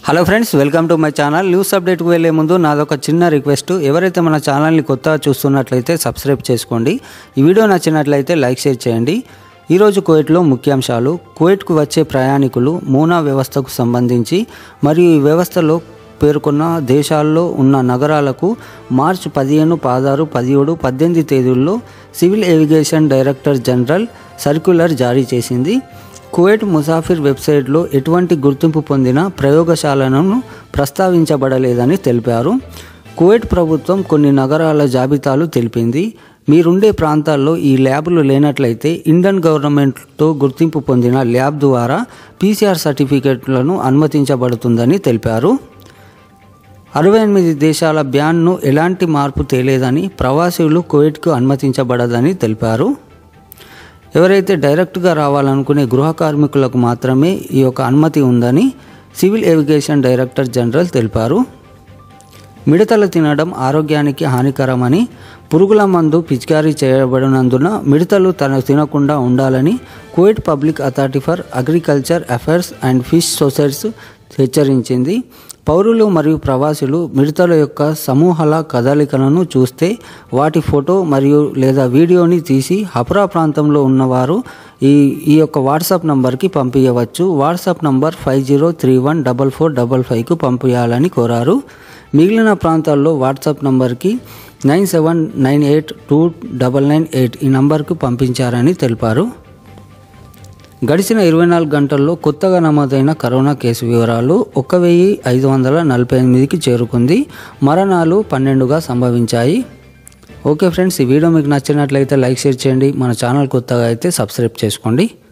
hello friends welcome to my channel news అప్డేట్కి వెళ్ళే ముందు నాదొక చిన్న రిక్వెస్ట్ ఎవరైతే మన ఛానల్ని కొత్తగా చూస్తున్నట్లయితే సబ్స్క్రైబ్ చేసుకోండి ఈ వీడియో నచ్చినట్లయితే లైక్ షేర్ చేయండి ఈరోజు కువైట్లో ముఖ్యాంశాలు కువైట్కు వచ్చే ప్రయాణికులు మూనా వ్యవస్థకు సంబంధించి మరియు ఈ వ్యవస్థలో పేర్కొన్న దేశాల్లో ఉన్న నగరాలకు మార్చి పదిహేను పదహారు పదిహేడు పద్దెనిమిది తేదీల్లో civil aviation director general circular జారీ చేసింది కువైట్ ముసాఫిర్ వెబ్సైట్లో ఎటువంటి గుర్తింపు పొందిన ప్రయోగశాలను ప్రస్తావించబడలేదని తెలిపారు కువైట్ ప్రభుత్వం కొన్ని నగరాల జాబితాలు తెలిపింది మీరుండే ప్రాంతాల్లో ఈ ల్యాబ్లు లేనట్లయితే ఇండియన్ గవర్నమెంట్తో గుర్తింపు పొందిన ల్యాబ్ ద్వారా పీసీఆర్ సర్టిఫికెట్లను అనుమతించబడుతుందని తెలిపారు అరవై ఎనిమిది దేశాల బ్యాన్ను ఎలాంటి మార్పు తేలేదని ప్రవాసీలు కువైట్కు అనుమతించబడదని తెలిపారు ఎవరైతే డైరెక్ట్గా రావాలనుకునే గృహ కార్మికులకు మాత్రమే ఈ యొక్క అనుమతి ఉందని సివిల్ ఏవిగేషన్ డైరెక్టర్ జనరల్ తెలిపారు మిడతలు తినడం ఆరోగ్యానికి హానికరమని పురుగుల మందు పిచికారీ చేయబడినందున మిడతలు తన తినకుండా ఉండాలని Kuwait public authority for agriculture affairs and fish societies హెచ్చరించింది పౌరులు మరియు ప్రవాసులు మిడతల యొక్క సమూహాల కదలికలను చూస్తే వాటి ఫోటో మరియు లేదా వీడియోని తీసి హపురా ప్రాంతంలో ఉన్నవారు ఈ ఈ యొక్క వాట్సాప్ నంబర్కి పంపించవచ్చు WhatsApp number five zero three one double four double ఫైవ్కు పంపించాలని కోరారు మిగిలిన ప్రాంతాల్లో వాట్సాప్ నంబర్కి nine seven nine eight two double nine eight ఈ నంబర్కు పంపించారని తెలిపారు గడిచిన ఇరవై నాలుగు గంటల్లో కొత్తగా నమోదైన కరోనా కేసు వివరాలు ఒక వెయ్యి ఐదు వందల నలభై ఎనిమిదికి చేరుకుంది మరణాలు పన్నెండుగా సంభవించాయి ఓకే ఫ్రెండ్స్ ఈ వీడియో మీకు నచ్చినట్లయితే లైక్ షేర్ చేయండి మన ఛానల్ కొత్తగా అయితే సబ్స్క్రైబ్ చేసుకోండి